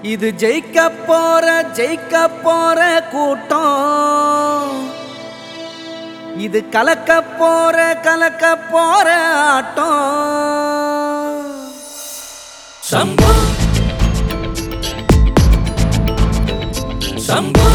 இது ஜெயிக்க போற ஜெயிக்க போற கூட்டம் இது கலக்க போற கலக்க போற ஆட்டம் சம்போ சம்போ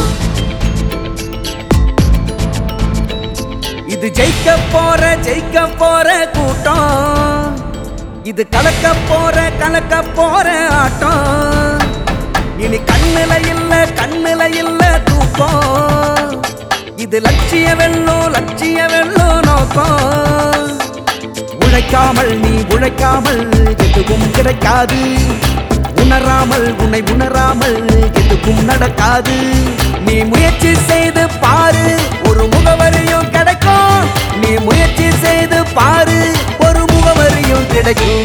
இது ஜெயிக்க போற ஜெயிக்க போற கூட்டம் இது கலக்க போற கலக்க போற ஆட்டம் இனி கண்ணுல இல்ல கண்ணுல இல்ல தூக்கம் இது லட்சிய வெள்ளம் லட்சிய வெள்ளம் நோக்கம் உழைக்காமல் நீ உழைக்காமல் எதுவும் கிடைக்காது உணராமல் உன்னை உணராமல் எதுவும் நடக்காது நீ முயற்சி செய்து பாரு ஒரு முகவரியும் கிடைக்கும் நீ முயற்சி செய்து பாரு ஒரு முகவரியும் கிடைக்கும்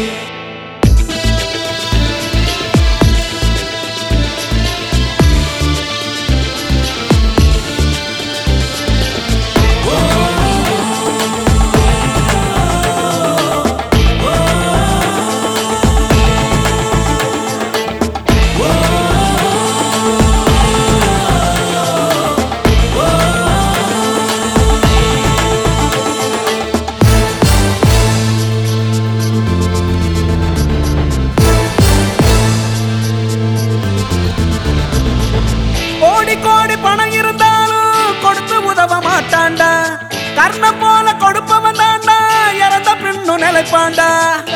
கோடி கோடி பணம் இருந்தாலும் கொடுத்து உதவ மாட்டான்டா கர்ணம் போல கொடுப்பவன் தாண்டா இறந்த பின்னும் நிலைப்பாண்டா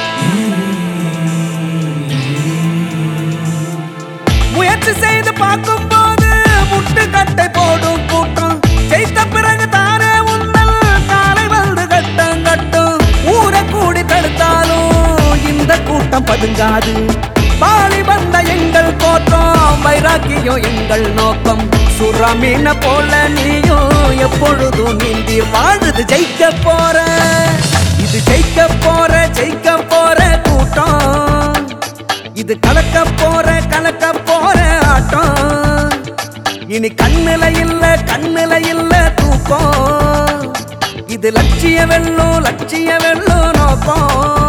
முயற்சி செய்து பார்க்கும் போது முட்டு கட்டை போடும் கூட்டம் ஜெயித்த பிறகு தானே உந்தல் காலை வந்து கட்டம் கட்டும் ஊரை கூடி தடுத்தாலும் இந்த கூட்டம் பதுங்காது பாலி வந்த எங்கள் கோட்டம் வைராக்கியம் எங்கள் நோக்கம் சுறாமீன போல நீயும் எப்பொழுதும் நீந்தி வாழுது ஜெயிக்க போற இது ஜெயிக்க போற ஜெயிக்க போற கூட்டம் இது கலக்க போற கலக்க போற ஆட்டம் இனி கண்ணுல இல்ல கண்ணுல இல்ல தூக்கம் இது லட்சிய வெள்ளம் லட்சிய வெள்ளம் நோக்கம்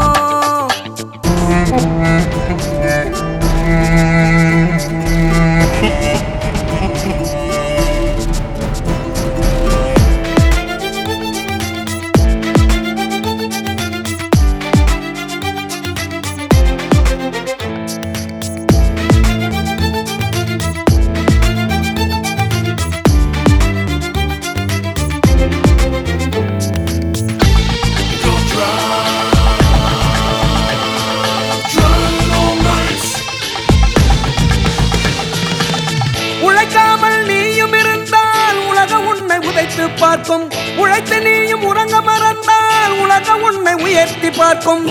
Don't drive Drive all night உழைக்காமல் நீயும் இருந்தால் உலகம் உன்னை உதைத்து பார்க்கும் உழைத்து நீயும் உறங்க மறந்தால் உலகம் உன்னை உயர்த்தி பார்க்கும்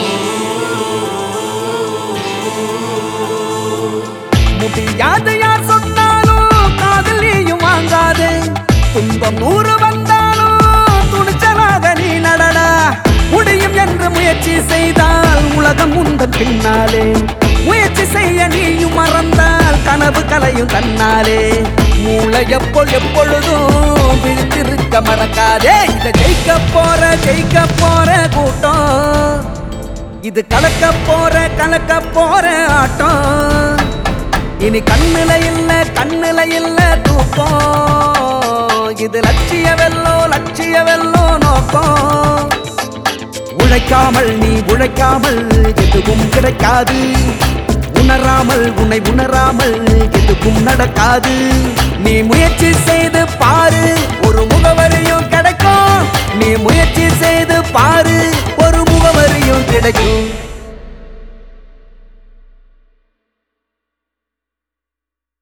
முடியாது யார் சொன்னாலும் காதில் நீயும் வாங்காது துன்பம் நூறு வந்தாலும் துணிச்சலாக நீ நடடா முடியும் என்று முயற்சி செய்தால் உலகம் உந்தன் பின்னாலே முயற்சி செய்ய நீயும் மறந்தால் கனவு கலையும் தன்னாலே மூளை எப்போ எப்பொழுதும் விழித்திருக்க மறக்காதே இதை ஜெயிக்க போற ஜெயிக்க போற கூட்டம் இது கலக்க போற கலக்க போற ஆட்டம் இனி கண்ணுல இல்ல கண்ணுல இல்ல தூக்கம் இது லட்சிய வெல்லோ லட்சிய வெல்லோ நோக்கம் உழைக்காமல் நீ உழைக்காமல் எதுவும் கிடைக்காது உணராமல் உன்னை உணராமல் எதுவும் நடக்காது நீ முயற்சி செய்து பாரு